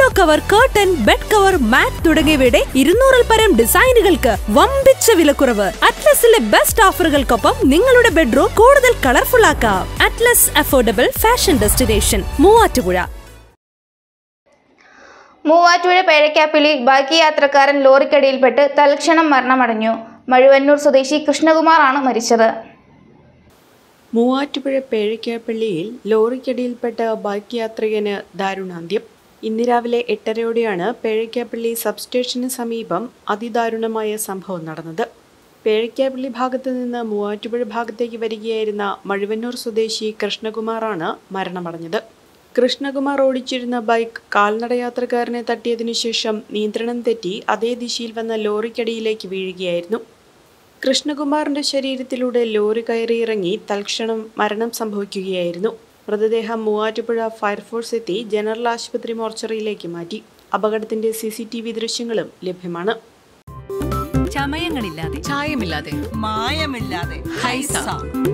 pillow cover curtain bed cover mat തുടങ്ങിയവയുടെ ഇരുന്നൂറിൽ പരം ഡിസൈനുകൾക്ക് വമ്പിച്ച വിലക്കുറവ് അറ്റ്ലസിലെ ബെസ്റ്റ് ഓഫറുകൾക്കൊപ്പം നിങ്ങളുടെ ബെഡ്റൂം കൂടുതൽ കളർഫുൾ ആക്കാം Atlas affordable fashion destination Muvattupuzha Muvattupuzha Pezhakkappilly bike യാത്രക്കാരൻ ലോറിക്കടിയിൽപ്പെട്ട് തൽക്ഷണം മരണമടഞ്ഞു മഴുവന്നൂർ സ്വദേശി കൃഷ്ണകുമാറാണ് മരിച്ചത് മൂവാറ്റുപുഴ പേഴയ്ക്കാപ്പള്ളിയിൽ ലോറിക്കടിയിൽപ്പെട്ട ബൈക്ക് യാത്രികന് ദാരുണാന്ത്യം ഇന്ന് രാവിലെ എട്ടരയോടെയാണ് പേഴയ്ക്കാപ്പള്ളി സബ്സ്റ്റേഷന് സമീപം അതിദാരുണമായ സംഭവം നടന്നത് പേഴയ്ക്കാപ്പള്ളി ഭാഗത്ത് നിന്ന് മൂവാറ്റുപുഴ ഭാഗത്തേക്ക് വരികയായിരുന്ന മഴുവന്നൂർ സ്വദേശി കൃഷ്ണകുമാറാണ് മരണമടഞ്ഞത് കൃഷ്ണകുമാർ ഓടിച്ചിരുന്ന ബൈക്ക് കാൽനടയാത്രക്കാരനെ തട്ടിയതിനു ശേഷം നിയന്ത്രണം തെറ്റി അതേ ദിശയിൽ വന്ന ലോറിക്കടിയിലേക്ക് വീഴുകയായിരുന്നു കൃഷ്ണകുമാറിന്റെ ശരീരത്തിലൂടെ ലോറി കയറിയിറങ്ങി തൽക്ഷണം മരണം സംഭവിക്കുകയായിരുന്നു മൃതദേഹം മൂവാറ്റുപുഴ ഫയർഫോഴ്സ് എത്തി ജനറൽ ആശുപത്രി മോർച്ചറിയിലേക്ക് മാറ്റി അപകടത്തിന്റെ സി സി ടി വി ദൃശ്യങ്ങളും ലഭ്യമാണ് ചമയങ്ങളില്ലാതെ ചായമില്ലാതെ മായമില്ലാതെ ഹൈസ